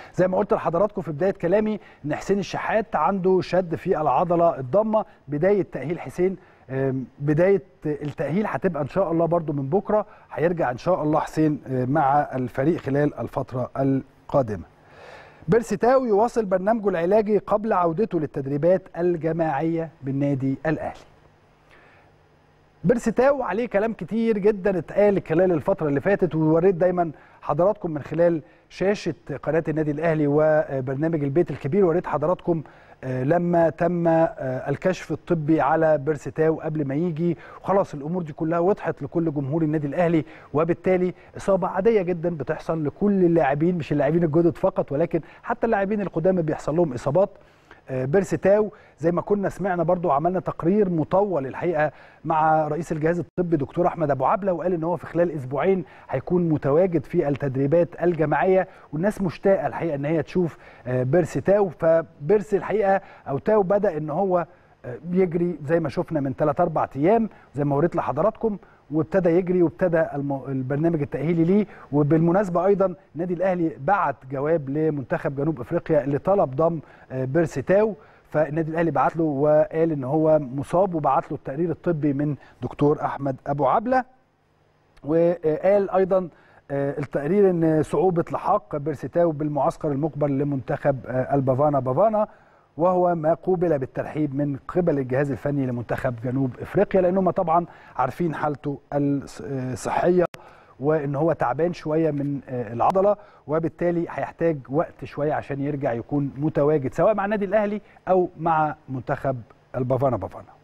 زي ما قلت لحضراتكم في بدايه كلامي ان حسين الشحات عنده شد في العضله الضمه بدايه تاهيل حسين بدايه التاهيل هتبقى ان شاء الله برده من بكره هيرجع ان شاء الله حسين مع الفريق خلال الفتره القادمه بيرسي تاو يواصل برنامجه العلاجي قبل عودته للتدريبات الجماعيه بالنادي الاهلي بيرسي تاو عليه كلام كتير جدا اتقال خلال الفتره اللي فاتت ووريت دايما حضراتكم من خلال شاشه قناه النادي الاهلي وبرنامج البيت الكبير وريت حضراتكم لما تم الكشف الطبي على بيرسيتاو قبل ما يجي وخلاص الامور دي كلها وضحت لكل جمهور النادي الاهلي وبالتالي اصابه عاديه جدا بتحصل لكل اللاعبين مش اللاعبين الجدد فقط ولكن حتى اللاعبين القدامى بيحصل لهم اصابات بيرسيتاو زي ما كنا سمعنا برضو وعملنا تقرير مطول الحقيقه مع رئيس الجهاز الطبي دكتور احمد ابو عبله وقال ان هو في خلال اسبوعين هيكون متواجد في التدريبات الجماعيه والناس مشتاقه الحقيقه ان هي تشوف بيرسيتاو فبيرسي الحقيقه او تاو بدا ان هو يجري زي ما شفنا من 3 4 ايام زي ما وريت لحضراتكم وابتدى يجري وابتدى البرنامج التاهيلي ليه وبالمناسبه ايضا النادي الاهلي بعت جواب لمنتخب جنوب افريقيا اللي طلب ضم بيرسيتاو فالنادي الاهلي بعت له وقال ان هو مصاب وبعت له التقرير الطبي من دكتور احمد ابو عبله وقال ايضا التقرير ان صعوبه لحاق بيرسيتاو بالمعسكر المقبل لمنتخب البافانا بافانا وهو ما قوبل بالترحيب من قبل الجهاز الفني لمنتخب جنوب افريقيا لانهم طبعا عارفين حالته الصحيه وان هو تعبان شويه من العضله وبالتالي هيحتاج وقت شويه عشان يرجع يكون متواجد سواء مع النادي الاهلي او مع منتخب البافانا بافانا